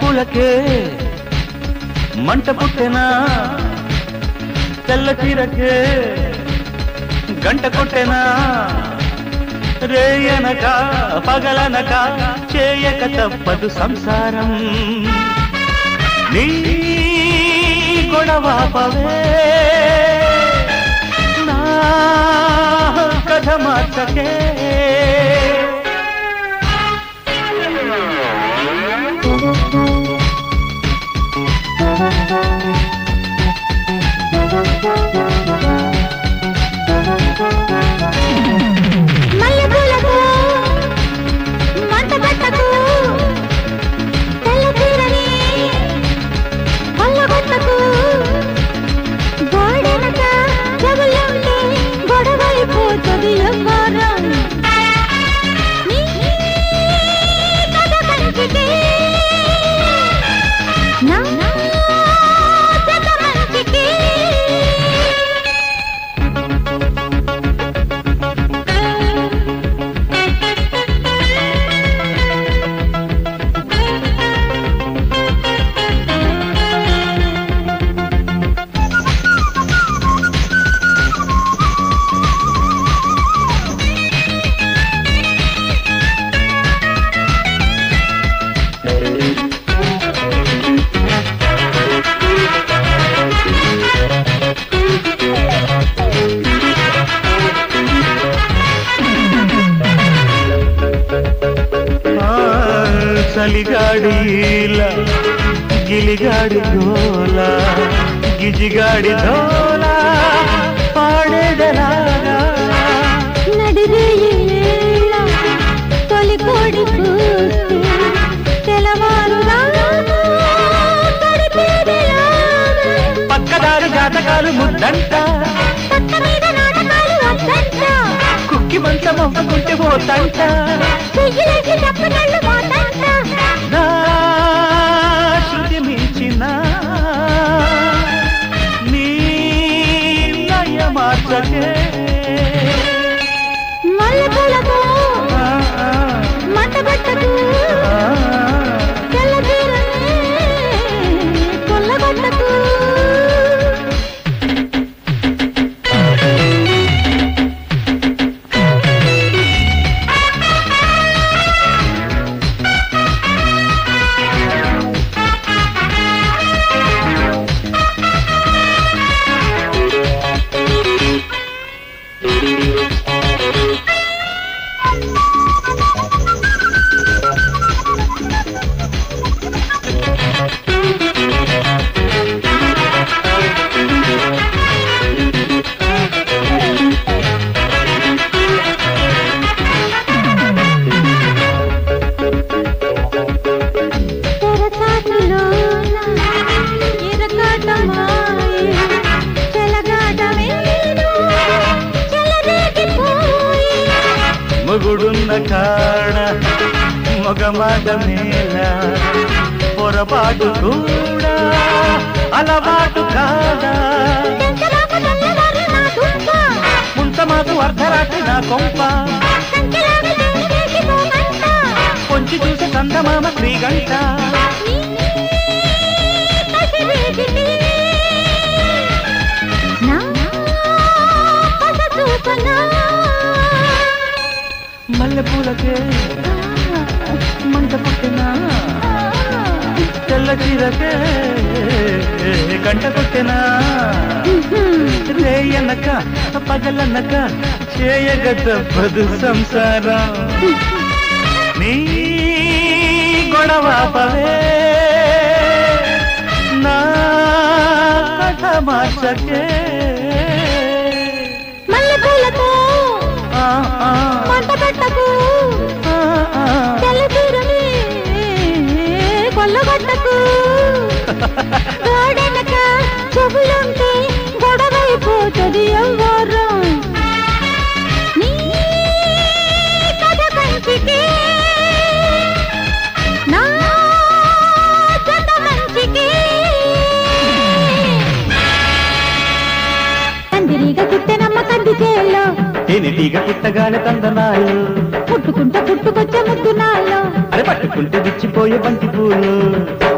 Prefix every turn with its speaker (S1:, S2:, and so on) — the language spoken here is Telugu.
S1: పూలకే మంట పుట్టెనా తెల్ల చీరకే గంట కొట్టెనా రేయనక పగలనక చేయక తప్పదు సంసారం నీ గొడవాపవే నా కథ మార్చకే
S2: మల్లెపూలకు మంట పెట్టకు తెల్ల చీరని కొల్లగొట్టకు గోడెనక జగులుంటే గొడవైపోతుంది ఎవ్వరం నీ కథ కంచికి నా జత మంచికి
S1: ఆ, చలిగాడి ఈల, గిలిగాడి గోల గిజిగాడి ధోల పాడేదలాగా
S2: నడిరేయేళ్ళ తొలి కోడి కూస్తే తెలవారు
S1: పక్కదారి జాతకాలు ముద్దంట
S2: పక్క మీద నాటకాలు వద్దంట
S1: కుక్కి మంచం అవ్వకుంటే పోతంట
S2: చెయ్యిలేసి చెప్పనళ్ళు పోతంట
S1: నా శృతి మించిన నీ లయ మార్చకే
S2: మల్లెపూలకు
S1: ఆ, ఆ,
S2: మంట పెట్టకు
S1: ఆ.
S2: తెల్ల చీరని కొల్లగొట్టకు తెరచాటులోన ఇరకాటమాయే చెలగాటమేను చెలరేగిపోయి
S1: మొగుడున్న కాడ మొగమాట మేళ పొరపాటు కూడా అలవాటు కాదా
S2: చెంచలాకు తెల్లవారు నా దుంప
S1: ముంత మాకు అర్ధరాత్రి నా కొంప
S2: సంచలాకు చెంగులేసి పోమంట
S1: కొంచి చూసి కందమామ శ్రీగంట
S2: కసిరేగిటి నా పస చూపనా
S1: మల్లె పూలకే మంట పుట్టిన తెల్ల చీరకే గంట కొట్టిన రేయనక పగలనక చేయగ తప్పదు సంసారం నీ గొడవాపవే నా కథ మార్చకే
S2: మల్లెపూలతో
S1: ఆ, ఆ,
S2: మంట పెట్టకు
S1: ఆ, ఆ.
S2: తెల్ల చీరని కొల్లగొట్టకు గోడెనక చెవులుంటే గొడవైపోతుంది ఎవ్వరం నీ కథ కంచికి నా జత మంచికి కందిరీగ చుట్టెనమ్మ కంది చేలో
S1: తేనెటీగ పుట్టగానే తందనాలు
S2: పుట్టుకుంటే పుట్టుకొచ్చే ముద్దు నాలో
S1: అరే పట్టుకుంటే విచ్చిపోయే బంతి పూలు